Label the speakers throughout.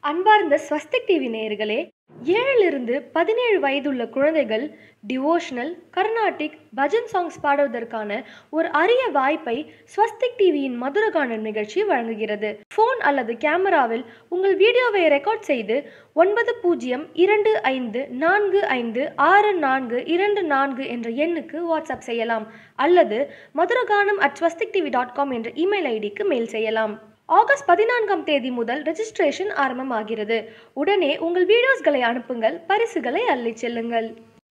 Speaker 1: அன்பார்ந்த ஸ்வஸ்திக் டிவி நேயர்களே ஏழிலிருந்து பதினேழு வயதுள்ள குழந்தைகள் டிவோஷனல் கர்நாடிக் பஜன் சாங்ஸ் பாடுவதற்கான ஒரு அரிய வாய்ப்பை ஸ்வஸ்திக் டிவியின் மதுரகானம் நிகழ்ச்சி வழங்குகிறது ஃபோன் அல்லது கேமராவில் உங்கள் வீடியோவை ரெக்கார்ட் செய்து ஒன்பது பூஜ்ஜியம் இரண்டு ஐந்து நான்கு ஐந்து ஆறு நான்கு இரண்டு நான்கு என்ற எண்ணுக்கு வாட்ஸ்அப் செய்யலாம் அல்லது Madhuraganam at Swastik TV dot com என்ற இமெயில் ஐடிக்கு மெயில் செய்யலாம் ஆகஸ்ட் பதினான்காம் தேதி முதல் ரெஜிஸ்ட்ரேஷன் ஆரம்பமாகிறது உடனே உங்கள் வீடியோஸ்களை அனுப்புங்கள் பரிசுகளை அள்ளிச் செல்லுங்கள்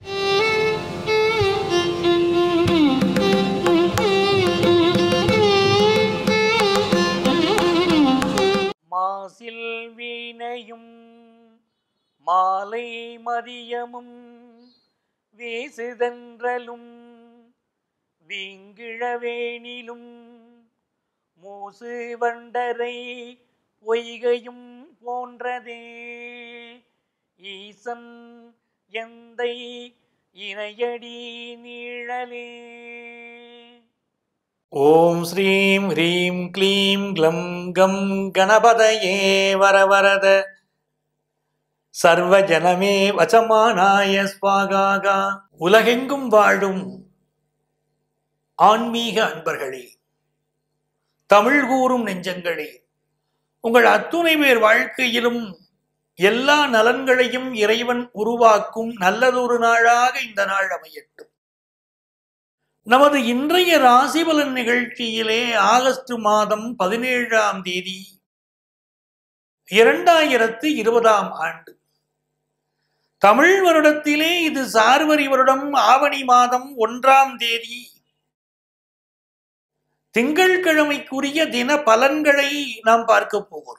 Speaker 2: மாசில் வீணையும் மாலை மதியமும் வீசுதன்றலும் வீங்கிழவேனிலும் மூசு வண்டரை பொய்கையும் போன்றதே ஈசன் எந்தை இணையடி நீழலே ஓம் ஸ்ரீம் ஹ்ரீம் க்ளீம் க்ளம் கம் கணபதயே வரவரத சர்வ ஜனமே வசமானாய ஸ்வாகாகா உலகெங்கும் வாழும் ஆன்மீக அன்பர்களே தமிழ் கூறும் நெஞ்சங்களே உங்கள் அத்துணை பேர் வாழ்க்கையிலும் எல்லா நலன்களையும் இறைவன் உருவாக்கும் நல்லதொரு நாளாக இந்த நாள் அமையட்டும் நமது இன்றைய ராசிபலன் நிகழ்ச்சியிலே ஆகஸ்ட் மாதம் பதினேழாம் தேதி இரண்டாயிரத்து இருபதாம் ஆண்டு தமிழ் வருடத்திலே இது சார்வரி வருடம் ஆவணி மாதம் ஒன்றாம் தேதி திங்கட்கிழமைக்குரிய தின பலன்களை நாம் பார்க்க போகிறோம்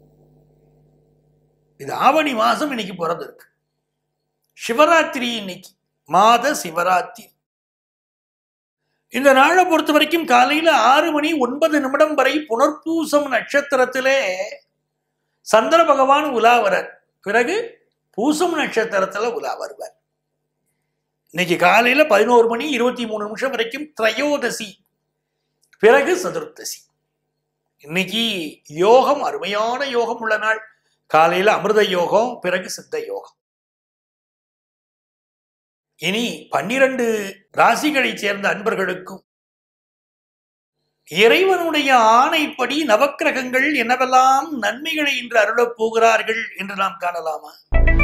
Speaker 2: இது ஆவணி மாசம் இன்னைக்கு பிறந்திருக்கு சிவராத்திரி இன்னைக்கு மாத சிவராத்திரி இந்த நாளை பொறுத்த வரைக்கும் காலையில ஆறு மணி ஒன்பது நிமிடம் வரை புனர்பூசம் நட்சத்திரத்திலே சந்திர பகவான் உலாவரர் பிறகு பூசம் நட்சத்திரத்துல உலா வருவார் இன்னைக்கு காலையில பதினோரு மணி இருபத்தி மூணு நிமிஷம் வரைக்கும் திரையோதசி பிறகு சதுர்த்தசி இன்னைக்கு யோகம் அருமையான யோகம் உள்ள நாள் காலையில அமிர்த யோகம் பிறகு சித்த யோகம் இனி பன்னிரண்டு ராசிகளைச் சேர்ந்த அன்பர்களுக்கும் இறைவனுடைய ஆணைப்படி நவக்கிரகங்கள் என்னவெல்லாம் நன்மைகளை இன்று அருளப் போகிறார்கள் என்று நாம் காணலாமா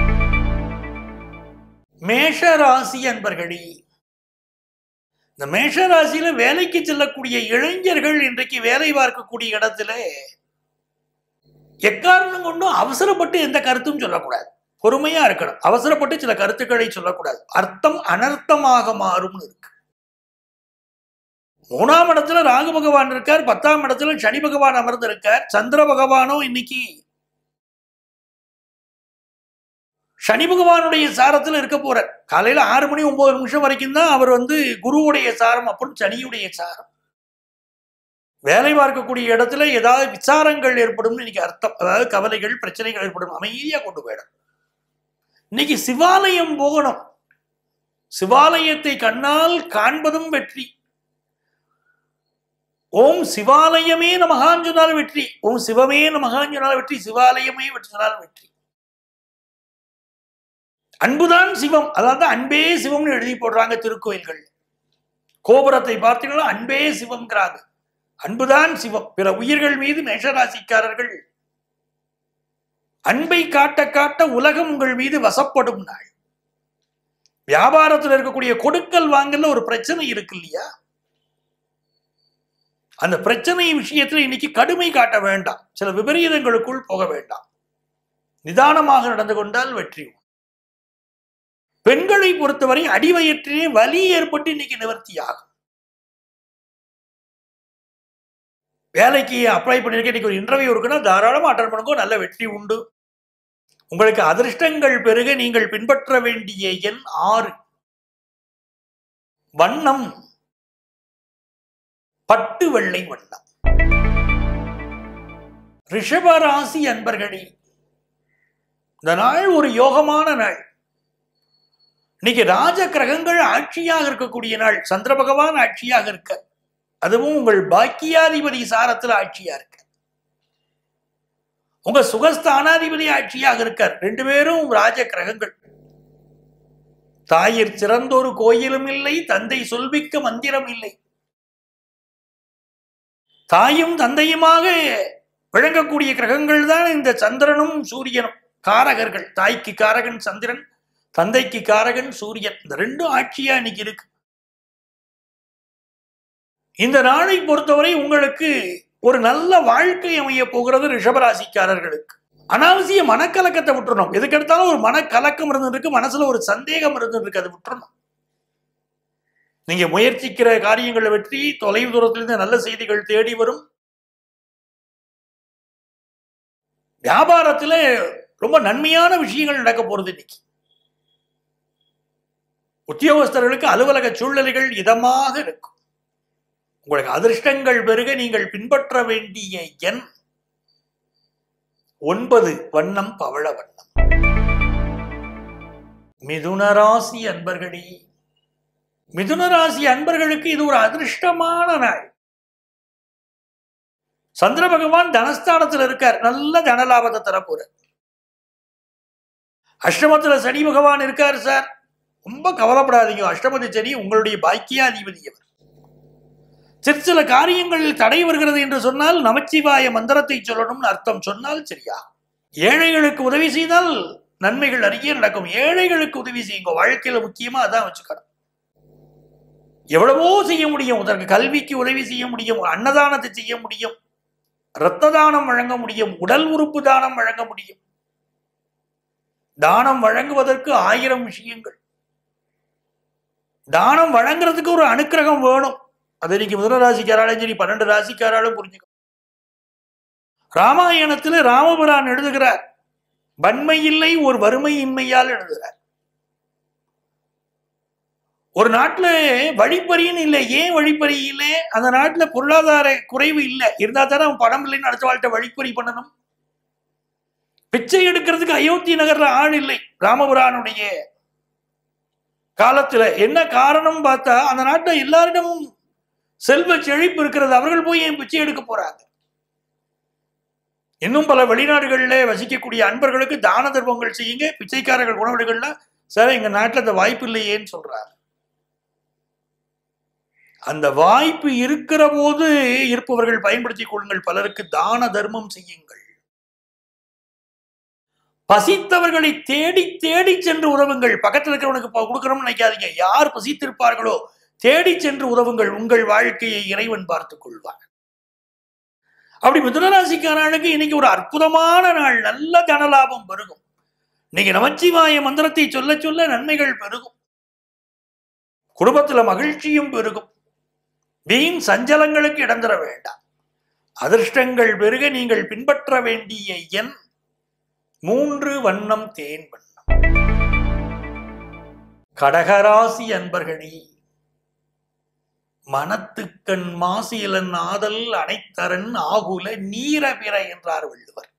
Speaker 2: மேஷ ராசி அன்பர்களே இந்த மேஷ ராசியில வேலைக்கு செல்லக்கூடிய இளைஞர்கள் இன்றைக்கு வேலை பார்க்கக்கூடிய இடத்துல எக்காரணம் கொண்டும் அவசரப்பட்டு எந்த கருத்தும் சொல்லக்கூடாது பொறுமையா இருக்கணும் அவசரப்பட்டு சில கருத்துக்களை சொல்லக்கூடாது அர்த்தம் அனர்த்தமாக மாறும்னு இருக்கு மூணாம் இடத்துல ராகு பகவான் இருக்கார் பத்தாம் இடத்துல சனி பகவான் அமர்ந்து இருக்கார் சந்திர பகவானும் இன்னைக்கு சனி பகவானுடைய சாரத்துல இருக்க போறார் காலையில ஆறு மணி ஒன்பது நிமிஷம் வரைக்கும் தான் அவர் வந்து குருவுடைய சாரம் அப்படின்னு சனியுடைய சாரம் வேலை பார்க்கக்கூடிய இடத்துல ஏதாவது விசாரங்கள் ஏற்படும் இன்னைக்கு அர்த்தம் அதாவது கவலைகள் பிரச்சனைகள் ஏற்படும் அமைதியா கொண்டு போயிடும் இன்னைக்கு சிவாலயம் போகணும் சிவாலயத்தை கண்ணால் காண்பதும் வெற்றி ஓம் சிவாலயமே நமகான் சொன்னால் வெற்றி ஓம் சிவமே நமகான் சொன்னால் வெற்றி சிவாலயமே வெற்றி சொன்னால் வெற்றி அன்புதான் சிவம் அதாவது அன்பே சிவம்னு எழுதி போடுறாங்க திருக்கோயில்கள் கோபுரத்தை பார்த்தீங்கன்னா அன்பே சிவம்ங்கிறாங்க அன்புதான் சிவம் பிற உயிர்கள் மீது மேஷராசிக்காரர்கள் அன்பை காட்ட காட்ட உலகம் உங்கள் மீது வசப்படும் நாள் வியாபாரத்தில் இருக்கக்கூடிய கொடுக்கல் வாங்கல ஒரு பிரச்சனை இருக்கு இல்லையா அந்த பிரச்சனை விஷயத்தில் இன்னைக்கு கடுமை காட்ட வேண்டாம் சில விபரீதங்களுக்குள் போக வேண்டாம் நிதானமாக நடந்து கொண்டால் வெற்றி பெண்களை பொறுத்தவரை அடிவயிற்றிலே வலி ஏற்பட்டு இன்னைக்கு நிவர்த்தியாகும் வேலைக்கு அப்ளை பண்ணிருக்க இன்னைக்கு ஒரு இன்டர்வியூ இருக்குன்னா தாராளமாக அட்டன் பண்ணுங்க நல்ல வெற்றி உண்டு உங்களுக்கு அதிர்ஷ்டங்கள் பெருக நீங்கள் பின்பற்ற வேண்டிய எண் ஆறு வண்ணம் பட்டு வெள்ளை வண்ணம் ரிஷபராசி அன்பர்களே இந்த நாள் ஒரு யோகமான நாள் இன்னைக்கு ராஜ கிரகங்கள் ஆட்சியாக இருக்கக்கூடிய நாள் சந்திர பகவான் ஆட்சியாக இருக்க அதுவும் உங்கள் பாக்கியாதிபதி சாரத்தில் ஆட்சியா இருக்க உங்க சுகஸ்தானாதிபதி ஆட்சியாக இருக்கார் ரெண்டு பேரும் ராஜ கிரகங்கள் தாயிற் சிறந்தொரு கோயிலும் இல்லை தந்தை சொல்விக்க மந்திரம் இல்லை தாயும் தந்தையுமாக விளங்கக்கூடிய கிரகங்கள் தான் இந்த சந்திரனும் சூரியனும் காரகர்கள் தாய்க்கு காரகன் சந்திரன் தந்தைக்கு காரகன் சூரியன் இந்த ரெண்டும் ஆட்சியா இன்னைக்கு இருக்கு இந்த நாளை பொறுத்தவரை உங்களுக்கு ஒரு நல்ல வாழ்க்கை அமைய போகிறது ரிஷபராசிக்காரர்களுக்கு அனாவசிய மனக்கலக்கத்தை விட்டுறணும் எதுக்கெடுத்தாலும் ஒரு மனக்கலக்கம் இருந்துருக்கு மனசுல ஒரு சந்தேகம் இருந்துருக்கு அதை விட்டுறணும் நீங்க முயற்சிக்கிற காரியங்களை வெற்றி தொலைவு தூரத்திலிருந்து நல்ல செய்திகள் தேடி வரும் வியாபாரத்துல ரொம்ப நன்மையான விஷயங்கள் நடக்க போறது இன்னைக்கு உத்தியோகஸ்தர்களுக்கு அலுவலக சூழ்நிலைகள் இதமாக இருக்கும் உங்களுக்கு அதிர்ஷ்டங்கள் பெருக நீங்கள் பின்பற்ற வேண்டிய எண் ஒன்பது வண்ணம் பவள வண்ணம் மிதுனராசி அன்பர்களே மிதுனராசி அன்பர்களுக்கு இது ஒரு அதிர்ஷ்டமான நாள் சந்திர பகவான் தனஸ்தானத்தில் இருக்கார் நல்ல தனலாபத்தை தரப்போற அஷ்டமத்துல சனி பகவான் இருக்கார் சார் ரொம்ப கவலைப்படாதீங்க அஷ்டமதி சனி உங்களுடைய பாக்கியாதிபதி அவர் சிறு சில காரியங்களில் தடை வருகிறது என்று சொன்னால் நமச்சிவாய மந்திரத்தை சொல்லணும்னு அர்த்தம் சொன்னால் சரியா ஏழைகளுக்கு உதவி செய்தால் நன்மைகள் நிறைய நடக்கும் ஏழைகளுக்கு உதவி செய்யுங்க வாழ்க்கையில முக்கியமா அதான் வச்சுக்கணும் எவ்வளவோ செய்ய முடியும் அதற்கு கல்விக்கு உதவி செய்ய முடியும் அன்னதானத்தை செய்ய முடியும் இரத்த தானம் வழங்க முடியும் உடல் உறுப்பு தானம் வழங்க முடியும் தானம் வழங்குவதற்கு ஆயிரம் விஷயங்கள் தானம் வழங்குறதுக்கு ஒரு அனுக்கிரகம் வேணும் அது இன்னைக்கு முதல ராசிக்காராலும் சரி பன்னெண்டு ராசிக்காராலும் புரிஞ்சுக்கணும் ராமாயணத்துல ராமபுரான் எழுதுகிறார் வன்மை இல்லை ஒரு வறுமை இன்மையால் எழுதுகிறார் ஒரு நாட்டுல வழிப்பறின்னு இல்லை ஏன் வழிப்பறி இல்லை அந்த நாட்டுல பொருளாதார குறைவு இல்லை இருந்தா தானே அவன் பணம் இல்லைன்னு அடுத்த வாழ்க்கை வழிப்பறி பண்ணணும் பிச்சை எடுக்கிறதுக்கு அயோத்தி நகர்ல ஆள் இல்லை ராமபுரானுடைய காலத்துல என்ன காரணம் பார்த்தா அந்த நாட்டுல எல்லாரிடமும் செல்வ செழிப்பு இருக்கிறது அவர்கள் போய் ஏன் பிச்சை எடுக்க போறாங்க இன்னும் பல வெளிநாடுகளில் வசிக்கக்கூடிய அன்பர்களுக்கு தான தர்மங்கள் செய்யுங்க பிச்சைக்காரர்கள் உணவீடுகள்ல சார் எங்க நாட்டுல அந்த வாய்ப்பு இல்லையேன்னு சொல்றாரு அந்த வாய்ப்பு இருக்கிற போது இருப்பவர்கள் பயன்படுத்திக் கொள்ளுங்கள் பலருக்கு தான தர்மம் செய்யுங்கள் பசித்தவர்களை தேடி தேடி சென்று உதவுங்கள் பக்கத்தில் இருக்கிறவனுக்கு ப- கொடுக்கணும்னு நினைக்காதீங்க யார் பசித்திருப்பார்களோ தேடி சென்று உதவுங்கள் உங்கள் வாழ்க்கையை இறைவன் பார்த்துக் கொள்வார் அப்படி மிதுனராசிக்காரனுக்கு இன்னைக்கு ஒரு அற்புதமான நாள் நல்ல தனலாபம் பெருகும் இன்னைக்கு நமச்சிவாய மந்திரத்தை சொல்ல சொல்ல நன்மைகள் பெருகும் குடும்பத்துல மகிழ்ச்சியும் பெருகும் வீண் சஞ்சலங்களுக்கு இடம் தர வேண்டாம் அதிர்ஷ்டங்கள் பெருக நீங்கள் பின்பற்ற வேண்டிய எண் மூன்று வண்ணம் தேன் வண்ணம் கடகராசி அன்பர்களே மனத்துக்கண் மாசிலன் ஆதல் அனைத்தரன் ஆகுல நீரபிற என்றார் வள்ளுவர்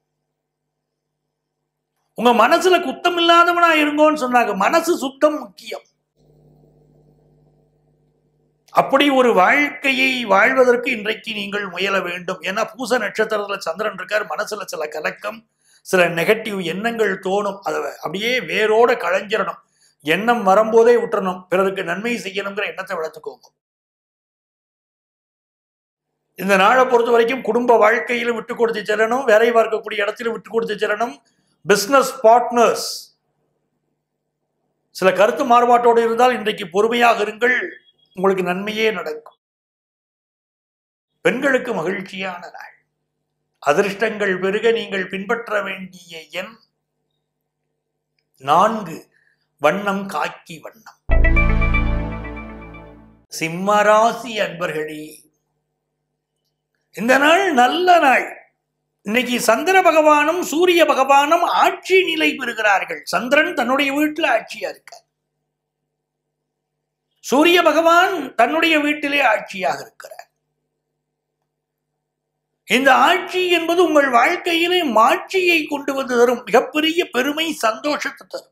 Speaker 2: உங்க மனசுல குத்தம் இல்லாதவனா இருங்கோன்னு சொன்னாங்க மனசு சுத்தம் முக்கியம் அப்படி ஒரு வாழ்க்கையை வாழ்வதற்கு இன்றைக்கு நீங்கள் முயல வேண்டும் ஏன்னா பூச நட்சத்திரத்துல சந்திரன் இருக்கார் மனசுல சில கலக்கம் சில நெகட்டிவ் எண்ணங்கள் தோணும் அதை அப்படியே வேரோட களைஞ்சிடணும் எண்ணம் வரும்போதே விட்டுறணும் பிறருக்கு நன்மை செய்யணுங்கிற எண்ணத்தை வளர்த்துக்கோங்க இந்த நாளை பொறுத்த வரைக்கும் குடும்ப வாழ்க்கையிலும் விட்டு கொடுத்து செல்லணும் வேலை பார்க்கக்கூடிய இடத்திலும் விட்டு கொடுத்து செல்லணும் பிசினஸ் பார்ட்னர்ஸ் சில கருத்து மாறுபாட்டோடு இருந்தால் இன்றைக்கு பொறுமையாக இருங்கள் உங்களுக்கு நன்மையே நடக்கும் பெண்களுக்கு மகிழ்ச்சியான நாள் அதிர்ஷ்டங்கள் பெருக நீங்கள் பின்பற்ற வேண்டிய எண் நான்கு வண்ணம் காக்கி வண்ணம் சிம்மராசி அன்பர்களே இந்த நாள் நல்ல நாள் இன்னைக்கு சந்திர பகவானும் சூரிய பகவானும் ஆட்சி நிலை பெறுகிறார்கள் சந்திரன் தன்னுடைய வீட்டில் ஆட்சியா இருக்கார் சூரிய பகவான் தன்னுடைய வீட்டிலே ஆட்சியாக இருக்கிறார் இந்த ஆட்சி என்பது உங்கள் வாழ்க்கையிலே மாட்சியை கொண்டு வந்து தரும் மிகப்பெரிய பெருமை சந்தோஷத்தை தரும்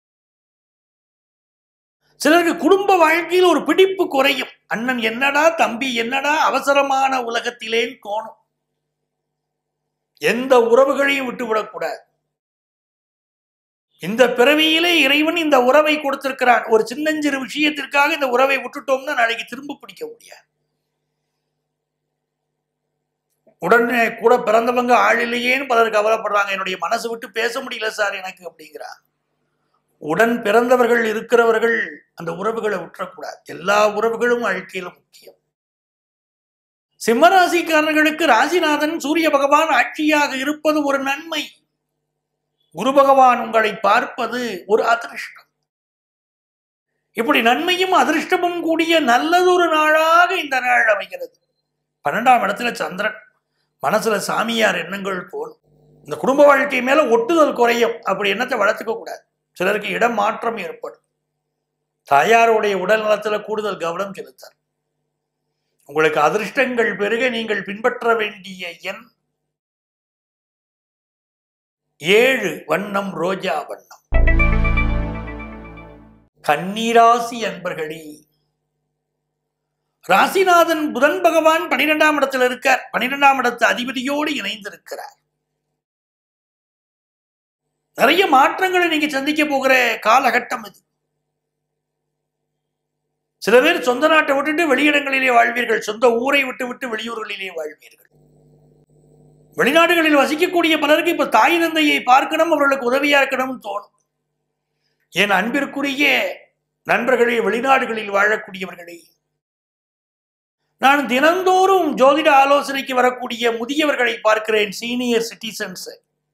Speaker 2: சிலருக்கு குடும்ப வாழ்க்கையில் ஒரு பிடிப்பு குறையும் அண்ணன் என்னடா தம்பி என்னடா அவசரமான உலகத்திலேன்னு தோணும் எந்த உறவுகளையும் விட்டுவிடக்கூடாது இந்த பிறவியிலே இறைவன் இந்த உறவை கொடுத்திருக்கிறான் ஒரு சின்னஞ்சிறு விஷயத்திற்காக இந்த உறவை விட்டுட்டோம்னா நாளைக்கு திரும்ப பிடிக்க முடியாது உடனே கூட பிறந்தவங்க ஆள் இல்லையேன்னு பலர் கவலைப்படுறாங்க என்னுடைய மனசு விட்டு பேச முடியல சார் எனக்கு அப்படிங்கிறார் உடன் பிறந்தவர்கள் இருக்கிறவர்கள் அந்த உறவுகளை விட்டுறக்கூடாது எல்லா உறவுகளும் வாழ்க்கையில முக்கியம் சிம்மராசிக்காரர்களுக்கு ராசிநாதன் சூரிய பகவான் ஆட்சியாக இருப்பது ஒரு நன்மை குரு பகவான் உங்களை பார்ப்பது ஒரு அதிர்ஷ்டம் இப்படி நன்மையும் அதிர்ஷ்டமும் கூடிய நல்லதொரு நாளாக இந்த நாள் அமைகிறது பன்னெண்டாம் இடத்துல சந்திரன் மனசுல சாமியார் எண்ணங்கள் தோணும் இந்த குடும்ப வாழ்க்கை மேல ஒட்டுதல் குறையும் அப்படி எண்ணத்தை வளர்த்துக்க கூடாது சிலருக்கு இடம் மாற்றம் ஏற்படும் தாயாருடைய உடல் நலத்துல கூடுதல் கவனம் செலுத்தார் உங்களுக்கு அதிர்ஷ்டங்கள் பெருக நீங்கள் பின்பற்ற வேண்டிய எண் ஏழு வண்ணம் ரோஜா வண்ணம் கன்னிராசி அன்பர்களே ராசிநாதன் புதன் பகவான் பனிரெண்டாம் இடத்துல இருக்கார் பனிரெண்டாம் இடத்து அதிபதியோடு இணைந்திருக்கிறார் நிறைய மாற்றங்களை நீங்க சந்திக்க போகிற காலகட்டம் இது சில பேர் சொந்த நாட்டை விட்டுட்டு வெளியிடங்களிலே வாழ்வீர்கள் சொந்த ஊரை விட்டு விட்டு வெளியூர்களிலே வாழ்வீர்கள் வெளிநாடுகளில் வசிக்கக்கூடிய பலருக்கு இப்ப தாய் தந்தையை பார்க்கணும் அவர்களுக்கு உதவியா இருக்கணும்னு தோணும் என் அன்பிற்குரிய நண்பர்களே வெளிநாடுகளில் வாழக்கூடியவர்களே நான் தினந்தோறும் ஜோதிட ஆலோசனைக்கு வரக்கூடிய முதியவர்களை பார்க்கிறேன் சீனியர் சிட்டிசன்ஸ்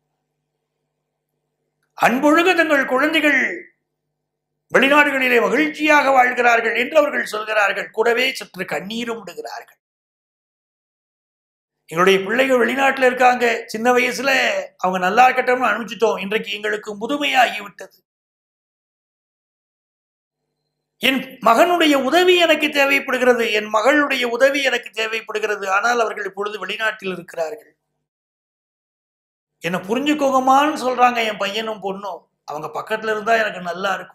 Speaker 2: அன்பொழுக தங்கள் குழந்தைகள் வெளிநாடுகளிலே மகிழ்ச்சியாக வாழ்கிறார்கள் என்று அவர்கள் சொல்கிறார்கள் கூடவே சற்று கண்ணீரும் விடுகிறார்கள் எங்களுடைய பிள்ளைகள் வெளிநாட்டில் இருக்காங்க சின்ன வயசுல அவங்க நல்லா இருக்கட்டும்னு அனுப்பிச்சிட்டோம் இன்றைக்கு எங்களுக்கு முதுமையாகிவிட்டது என் மகனுடைய உதவி எனக்கு தேவைப்படுகிறது என் மகளுடைய உதவி எனக்கு தேவைப்படுகிறது ஆனால் அவர்கள் இப்பொழுது வெளிநாட்டில் இருக்கிறார்கள் என்னை புரிஞ்சுக்கோங்கம்மான்னு சொல்றாங்க என் பையனும் பொண்ணும் அவங்க பக்கத்துல இருந்தா எனக்கு நல்லா இருக்கும்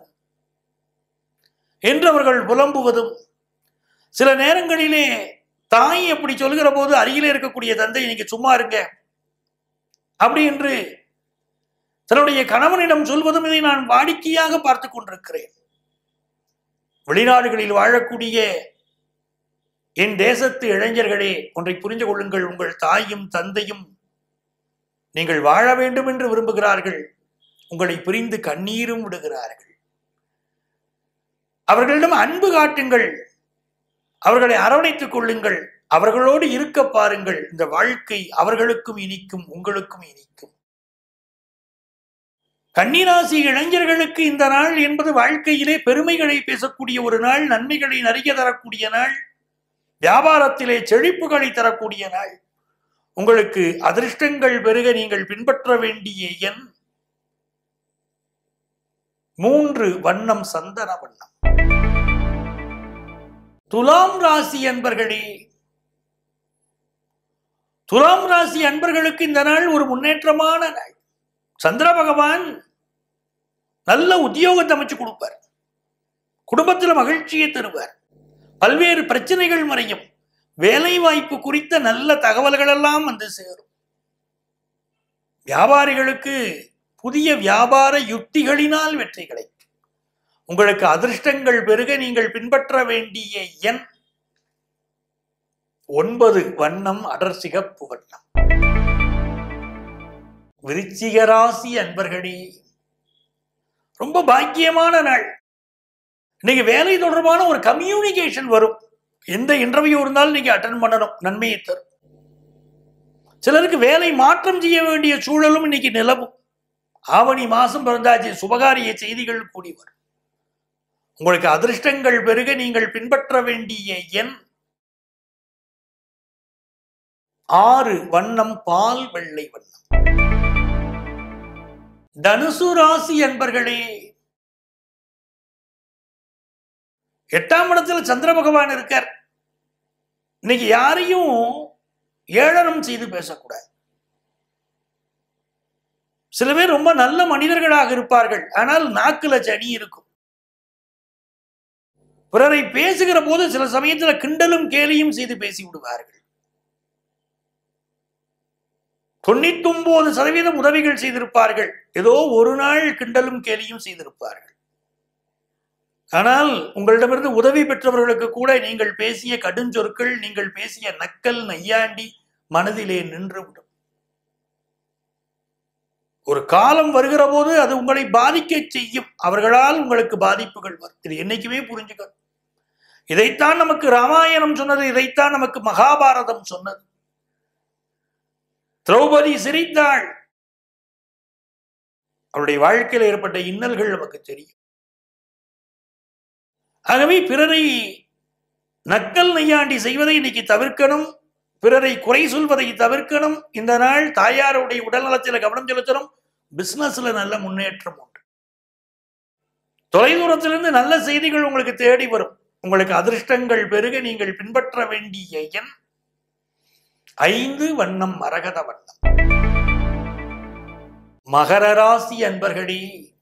Speaker 2: என்று அவர்கள் புலம்புவதும் சில நேரங்களிலே தாய் அப்படி சொல்கிற போது அருகிலே இருக்கக்கூடிய தந்தை நீங்க சும்மா இருங்க அப்படி என்று தன்னுடைய கணவனிடம் சொல்வதும் இதை நான் வாடிக்கையாக பார்த்து கொண்டிருக்கிறேன் வெளிநாடுகளில் வாழக்கூடிய என் தேசத்து இளைஞர்களே ஒன்றை புரிந்து கொள்ளுங்கள் உங்கள் தாயும் தந்தையும் நீங்கள் வாழ வேண்டும் என்று விரும்புகிறார்கள் உங்களை பிரிந்து கண்ணீரும் விடுகிறார்கள் அவர்களிடம் அன்பு காட்டுங்கள் அவர்களை அரவணைத்துக் கொள்ளுங்கள் அவர்களோடு இருக்க பாருங்கள் இந்த வாழ்க்கை அவர்களுக்கும் இனிக்கும் உங்களுக்கும் இனிக்கும் கன்னிராசி இளைஞர்களுக்கு இந்த நாள் என்பது வாழ்க்கையிலே பெருமைகளை பேசக்கூடிய ஒரு நாள் நன்மைகளை நிறைய தரக்கூடிய நாள் வியாபாரத்திலே செழிப்புகளை தரக்கூடிய நாள் உங்களுக்கு அதிர்ஷ்டங்கள் பெருக நீங்கள் பின்பற்ற வேண்டிய எண் மூன்று வண்ணம் சந்தன வண்ணம் துலாம் ராசி அன்பர்களே துலாம் ராசி அன்பர்களுக்கு இந்த நாள் ஒரு முன்னேற்றமான நாள் சந்திர பகவான் நல்ல உத்தியோகத்தை அமைச்சு கொடுப்பார் குடும்பத்துல மகிழ்ச்சியை தருவார் பல்வேறு பிரச்சனைகள் மறையும் வேலை வாய்ப்பு குறித்த நல்ல தகவல்கள் எல்லாம் வந்து சேரும் வியாபாரிகளுக்கு புதிய வியாபார யுக்திகளினால் வெற்றி கிடைக்கும் உங்களுக்கு அதிர்ஷ்டங்கள் பெருக நீங்கள் பின்பற்ற வேண்டிய எண் ஒன்பது வண்ணம் அடர் சிகப்பு வண்ணம் விருச்சிக ராசி அன்பர்களே ரொம்ப பாக்கியமான நாள் இன்னைக்கு வேலை தொடர்பான ஒரு கம்யூனிகேஷன் வரும் எந்த இன்டர்வியூ இருந்தாலும் நீங்க அட்டன் பண்ணணும் நன்மையை தரும் சிலருக்கு வேலை மாற்றம் செய்ய வேண்டிய சூழலும் இன்னைக்கு நிலவும் ஆவணி மாசம் பிறந்தாச்சு சுபகாரிய செய்திகள் கூடி வரும் உங்களுக்கு அதிர்ஷ்டங்கள் பெருக நீங்கள் பின்பற்ற வேண்டிய எண் ஆறு வண்ணம் பால் வெள்ளை வண்ணம் தனுசு ராசி அன்பர்களே எட்டாம் இடத்துல சந்திர பகவான் இருக்கார் இன்னைக்கு யாரையும் ஏளனம் செய்து பேசக்கூடாது சில பேர் ரொம்ப நல்ல மனிதர்களாக இருப்பார்கள் ஆனால் நாக்குல சனி இருக்கும் பிறரை பேசுகிற போது சில சமயத்துல கிண்டலும் கேலியும் செய்து பேசி விடுவார்கள் தொண்ணூத்தொன்பது சதவீதம் உதவிகள் செய்திருப்பார்கள் ஏதோ ஒரு நாள் கிண்டலும் கேலியும் செய்திருப்பார்கள் ஆனால் உங்களிடமிருந்து உதவி பெற்றவர்களுக்கு கூட நீங்கள் பேசிய கடுஞ்சொற்கள் நீங்கள் பேசிய நக்கல் நையாண்டி மனதிலே நின்றுவிடும் ஒரு காலம் வருகிற போது அது உங்களை பாதிக்க செய்யும் அவர்களால் உங்களுக்கு பாதிப்புகள் வரும் இது என்னைக்குமே புரிஞ்சுக்க இதைத்தான் நமக்கு ராமாயணம் சொன்னது இதைத்தான் நமக்கு மகாபாரதம் சொன்னது திரௌபதி சிரித்தாள் அவருடைய வாழ்க்கையில் ஏற்பட்ட இன்னல்கள் நமக்கு தெரியும் ஆகவே பிறரை நக்கல் நையாண்டி செய்வதை இன்னைக்கு தவிர்க்கணும் பிறரை குறை சொல்வதை தவிர்க்கணும் இந்த நாள் தாயாருடைய உடல்நலத்தில் கவனம் செலுத்தணும் பிசினஸ்ல நல்ல முன்னேற்றம் உண்டு தொலைதூரத்திலிருந்து நல்ல செய்திகள் உங்களுக்கு தேடி வரும் உங்களுக்கு அதிர்ஷ்டங்கள் பெருக நீங்கள் பின்பற்ற வேண்டிய எண் ஐந்து வண்ணம் மரகத வண்ணம் மகர ராசி அன்பர்களே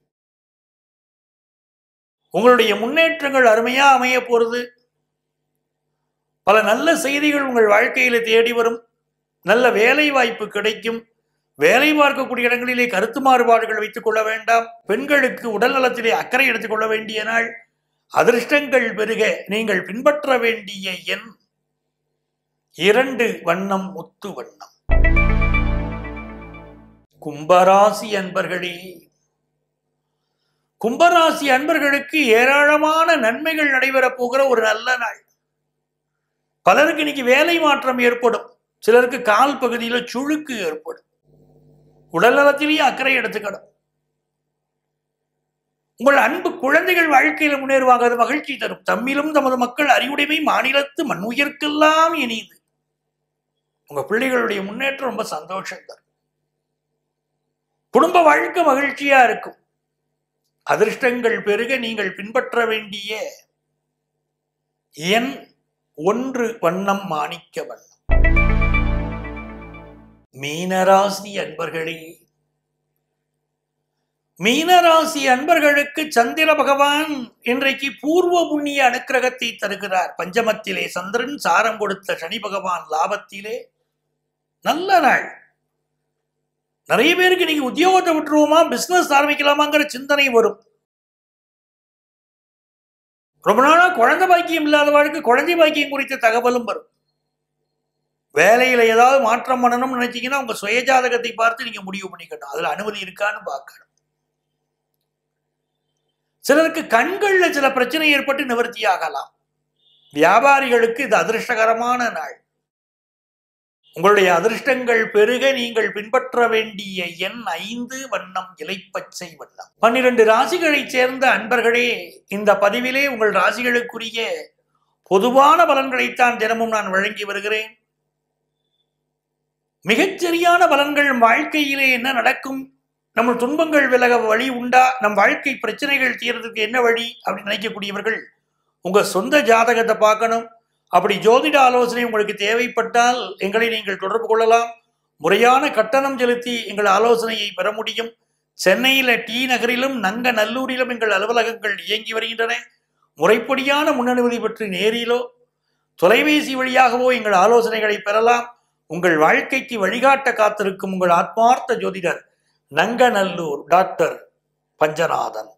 Speaker 2: உங்களுடைய முன்னேற்றங்கள் அருமையா அமைய போறது பல நல்ல செய்திகள் உங்கள் வாழ்க்கையில தேடி வரும் நல்ல வேலை வாய்ப்பு கிடைக்கும் வேலை பார்க்கக்கூடிய இடங்களிலே கருத்து மாறுபாடுகள் வைத்துக் கொள்ள வேண்டாம் பெண்களுக்கு உடல் நலத்திலே அக்கறை எடுத்துக் கொள்ள வேண்டிய நாள் அதிர்ஷ்டங்கள் பெருக நீங்கள் பின்பற்ற வேண்டிய எண் இரண்டு வண்ணம் முத்து வண்ணம் கும்பராசி அன்பர்களே கும்பராசி அன்பர்களுக்கு ஏராளமான நன்மைகள் நடைபெறப் போகிற ஒரு நல்ல நாள் பலருக்கு இன்னைக்கு வேலை மாற்றம் ஏற்படும் சிலருக்கு கால் பகுதியில சுழுக்கு ஏற்படும் உடல் நலத்திலேயே அக்கறை எடுத்துக்கணும் உங்கள் அன்பு குழந்தைகள் வாழ்க்கையில முன்னேறுவாங்க அது மகிழ்ச்சி தரும் தம்மிலும் தமது மக்கள் அறிவுடைமை மாநிலத்து மண்ணுயிர்க்கெல்லாம் இனிது உங்க பிள்ளைகளுடைய முன்னேற்றம் ரொம்ப சந்தோஷம் தரும் குடும்ப வாழ்க்கை மகிழ்ச்சியா இருக்கும் அதிர்ஷ்டங்கள் பெருக நீங்கள் பின்பற்ற வேண்டிய எண் ஒன்று வண்ணம் மாணிக்க வண்ணம் மீனராசி அன்பர்களே மீனராசி அன்பர்களுக்கு சந்திர பகவான் இன்றைக்கு பூர்வ புண்ணிய அனுக்கிரகத்தை தருகிறார் பஞ்சமத்திலே சந்திரன் சாரம் கொடுத்த சனி பகவான் லாபத்திலே நல்ல நாள் நிறைய பேருக்கு நீங்க உத்தியோகத்தை விட்டுருவோமா பிசினஸ் ஆரம்பிக்கலாமாங்கிற சிந்தனை வரும் ரொம்ப நாளா குழந்தை பாக்கியம் இல்லாதவர்களுக்கு குழந்தை பாக்கியம் குறித்த தகவலும் வரும் வேலையில ஏதாவது மாற்றம் பண்ணணும்னு நினைச்சீங்கன்னா உங்க சுயஜாதகத்தை பார்த்து நீங்க முடிவு பண்ணிக்கணும் அதுல அனுமதி இருக்கான்னு பார்க்கணும் சிலருக்கு கண்கள்ல சில பிரச்சனை ஏற்பட்டு நிவர்த்தி ஆகலாம் வியாபாரிகளுக்கு இது அதிர்ஷ்டகரமான நாள் உங்களுடைய அதிர்ஷ்டங்கள் பெருக நீங்கள் பின்பற்ற வேண்டிய எண் ஐந்து வண்ணம் இலைப்பச்சை வண்ணம் பன்னிரண்டு ராசிகளைச் சேர்ந்த அன்பர்களே இந்த பதிவிலே உங்கள் ராசிகளுக்குரிய பொதுவான பலன்களைத்தான் தினமும் நான் வழங்கி வருகிறேன் மிகச்சரியான பலன்கள் வாழ்க்கையிலே என்ன நடக்கும் நம்ம துன்பங்கள் விலக வழி உண்டா நம் வாழ்க்கை பிரச்சனைகள் தீர்றதுக்கு என்ன வழி அப்படின்னு நினைக்கக்கூடியவர்கள் உங்க சொந்த ஜாதகத்தை பார்க்கணும் அப்படி ஜோதிட ஆலோசனை உங்களுக்கு தேவைப்பட்டால் எங்களை நீங்கள் தொடர்பு கொள்ளலாம் முறையான கட்டணம் செலுத்தி எங்கள் ஆலோசனையை பெற முடியும் சென்னையில டி நகரிலும் நங்க நல்லூரிலும் எங்கள் அலுவலகங்கள் இயங்கி வருகின்றன முறைப்படியான முன்னனுமதி பெற்று நேரிலோ தொலைபேசி வழியாகவோ எங்கள் ஆலோசனைகளை பெறலாம் உங்கள் வாழ்க்கைக்கு வழிகாட்ட காத்திருக்கும் உங்கள் ஆத்மார்த்த ஜோதிடர் நங்கநல்லூர் டாக்டர் பஞ்சநாதன்